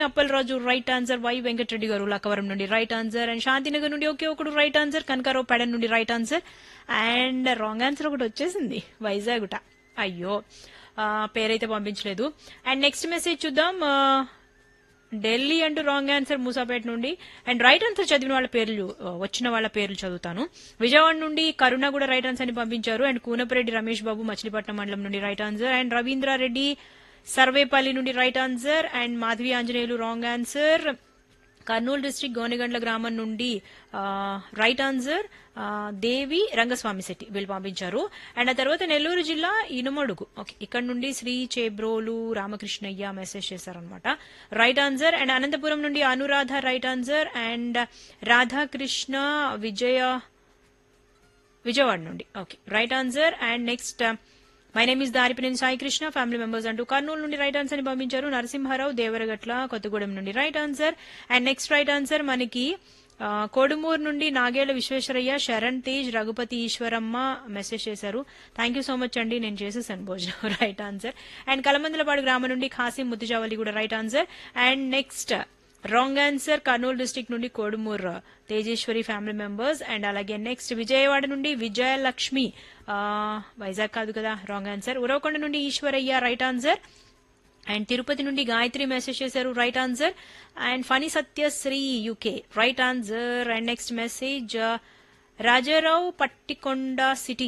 Appalaraju right answer Y Venkatareddy garu Lakkavaram నుండి right answer and Shantinagar నుండి ఒకే ఒకడు రైట్ ఆన్సర్ కనకారావు పెడన్ నుండి right answer and wrong answer ఒకటి వచ్చేసింది వైజాగుట అయ్యో ఆ, పేరైతే పంపించలేదు అండ్ నెక్స్ట్ మెసేజ్ చూద్దాం ఆ, ఢిల్లీ అంటూ రాంగ్ ఆన్సర్ మూసాపేట నుండి అండ్ రైట్ ఆన్సర్ చదివిన వాళ్ళ పేర్లు ఆ, వచ్చిన వాళ్ళ పేర్లు చదువుతాను విజయవాడ నుండి కరుణ కూడా రైట్ ఆన్సర్ అని పంపించారు అండ్ కూనపరెడ్డి రమేష్ బాబు మచిలీపట్నం మండలం నుండి right answer and Ravindrareddy Sarvepalli నుండి right answer and Madhavi Anjaneyulu wrong answer Kurnool district Gonegandla గ్రామం నుండి ఆ, రైట్ ఆన్సర్ ఆ, దేవి రంగస్వామి శెట్టి వీళ్ళు పంపించారు అండ్ ఆ తర్వాత నెల్లూరు జిల్లా ఇనుమడుగు ఓకే ఇక్కడ నుండి శ్రీ చేబ్రోలు రామకృష్ణయ్య మెసేజ్ చేశారనమాట రైట్ ఆన్సర్ అండ్ అనంతపురం నుండి Anuradha right answer and Radhakrishna Vijaya Vijayawada నుండి okay right answer and next my name is Daripineni Sai Krishna family members అంటూ కర్నూలు నుండి రైట్ ఆన్సర్ ని పంపించారు నరసింహారావు దేవరగట్ల కొత్తగూడెం నుండి right answer and next right answer మనకి ఆ, కోడుమూరు నుండి నాగేళ్ల విశ్వేశ్వరయ్య శరణ్ తేజ్ రఘుపతి ఈశ్వరమ్మ మెసేజ్ చేశారు థ్యాంక్ యూ సో మచ్ అండి నేను చేసేసాను భోజనం రైట్ ఆన్సర్ అండ్ కలమందలపాడు గ్రామం నుండి ఖాసిం ముత్తుజావలి కూడా right answer and next wrong answer Kurnool district నుండి Kodumur Tejeswari family members and అలాగే నెక్స్ట్ విజయవాడ నుండి విజయలక్ష్మి ఆ, వైజాగ్ కాదు కదా రాంగ్ ఆన్సర్ ఉరవకొండ నుండి Eswaraiah right answer and Tirupati నుండి గాయత్రి మెసేజ్ చేశారు right answer and Phani Satyasri UK right answer and next message Rajarao Pattikonda city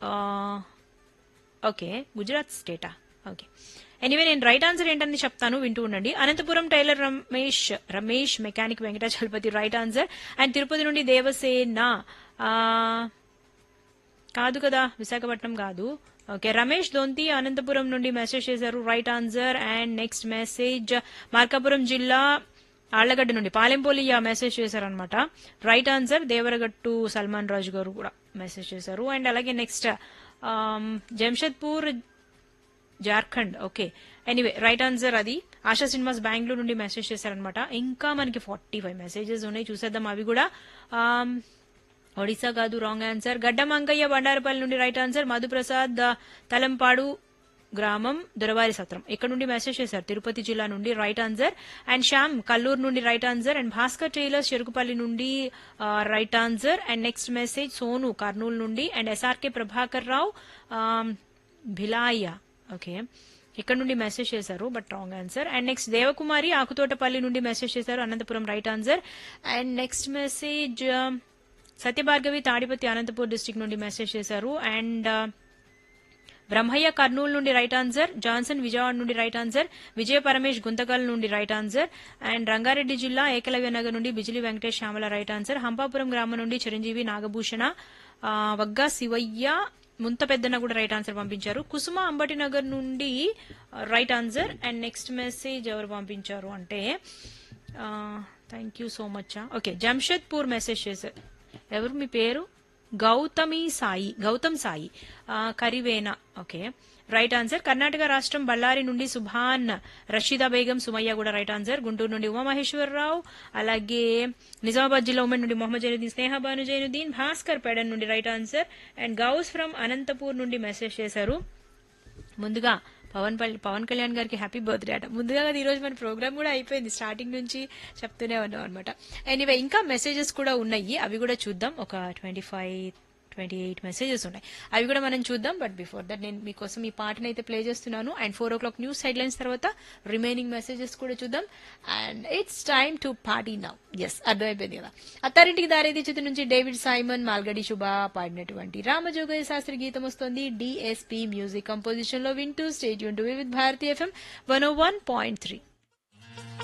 okay Gujarat స్టేటా ఓకే ఎనీవే నేను రైట్ ఆన్సర్ ఏంటని చెప్తాను వింటూ ఉండండి Anantapuram tailor Ramesh Ramesh mechanic Venkatachalapathi right answer and Tirupati నుండి దేవసేన ఆ, కాదు కదా విశాఖపట్నం కాదు ఓకే రమేష్ దొంతి అనంతపురం నుండి మెసేజ్ చేశారు right answer and next message Markapuram జిల్లా ఆళ్లగడ్డ నుండి పాలెంపోలియా మెసేజ్ చేశారనమాట రైట్ ఆన్సర్ దేవరగట్టు సల్మాన్ రాజు గారు కూడా మెసేజ్ చేశారు అండ్ అలాగే next Jamshedpur Jharkhand okay anyway right answer అది ఆశా సినిమాస్ బెంగళూరు నుండి మెసేజ్ చేశారనమాట ఇంకా మనకి ఫార్టీ ఫైవ్ మెసేజెస్ ఉన్నాయి చూసేద్దాం అవి కూడా ఆమ్, ఒడిశా కాదు రాంగ్ ఆన్సర్ గడ్డ మంకయ్య బండారపల్లి నుండి రైట్ ఆన్సర్ మధుప్రసాద్ ఆ, తలంపాడు గ్రామం దొరవారి సత్రం ఇక్కడ నుండి మెసేజ్ చేశారు తిరుపతి జిల్లా నుండి right answer and Shyam Kalluru నుండి right answer and Bhaskar tailors Cherukupalli నుండి ఆ, right answer and next message Sonu Kurnool నుండి and SRK Prabhakar Rao um, Bhilai okay ఇక్కడ నుండి మెసేజ్ చేశారు but wrong answer and next Devakumari Akuthotapalli నుండి మెసేజ్ చేశారు Anantapuram right answer and next message Satyabhargavi Tadipatri Anantapur district నుండి మెసేజ్ చేశారు అండ్ బ్రహ్మయ్య కర్నూలు నుండి రైట్ ఆన్సర్ జాన్సన్ విజయవాడ నుండి రైట్ ఆన్సర్ విజయ పరమేష్ గుంతకల్ నుండి రైట్ ఆన్సర్ అండ్ రంగారెడ్డి జిల్లా ఏకలవ్య నగర్ నుండి బిజిలి వెంకటేష్ శ్యామల రైట్ ఆన్సర్ హంపాపురం గ్రామం నుండి చిరంజీవి నాగభూషణ ఆ, వగ్గా శివయ్య ముంత పెద్దన కూడా రైట్ ఆన్సర్ పంపించారు కుసుమ అంబటి నగర్ నుండి right answer and next message ఎవరు పంపించారు అంటే thank you so much okay Jamshedpur message చేశారు ఎవరు మీ పేరు గౌతమి సాయి గౌతమ్ సాయి ఆ, Karivena okay right answer Karnataka రాష్ట్రం బళ్ళారి నుండి సుభాన్ రషీదా బేగం సుమయ్య కూడా రైట్ ఆన్సర్ గుంటూరు నుండి ఉమామహేశ్వరరావు అలాగే నిజామాబాద్ జిల్లా ఉమెన్ నుండి మొహమ్మద్ జైనుద్దీన్ స్నేహ బాను జైనుద్దీన్ భాస్కర్ పెడన్ నుండి right answer and Ghouse from Anantapur నుండి మెసేజ్ చేశారు ముందుగా పవన్ పల్- పవన్ కళ్యాణ్ గారికి హ్యాపీ బర్త్డే అట ముందుగా కదా ఈరోజు మన ప్రోగ్రామ్ కూడా అయిపోయింది స్టార్టింగ్ నుంచి చెప్తూనే ఉన్నాం అనమాట ఎనీవే ఇంకా మెసేజెస్ కూడా ఉన్నాయి అవి కూడా చూద్దాం ఒక twenty five twenty eight messages ఉన్నాయి అవి కూడా మనం చూద్దాం బట్ బిఫోర్ దట్ నేను మీకోసం ఈ పాటను అయితే ప్లే చేస్తున్నాను and four o'clock news headlines తర్వాత రిమైనింగ్ మెసేజెస్ కూడా చూద్దాం and it's time to party now yes అర్థమైపోయింది కదా అత్తారింటికి దారేది చిత్రం నుంచి డేవిడ్ సైమన్ మాల్గడి శుభ పాడినటువంటి రామజోగయ్య శాస్త్రి గీతం వస్తుంది డిఎస్పి మ్యూజిక్ కంపోజిషన్ లో వింటూ స్టేట్ యూన్ to with Bharati FM one oh one point three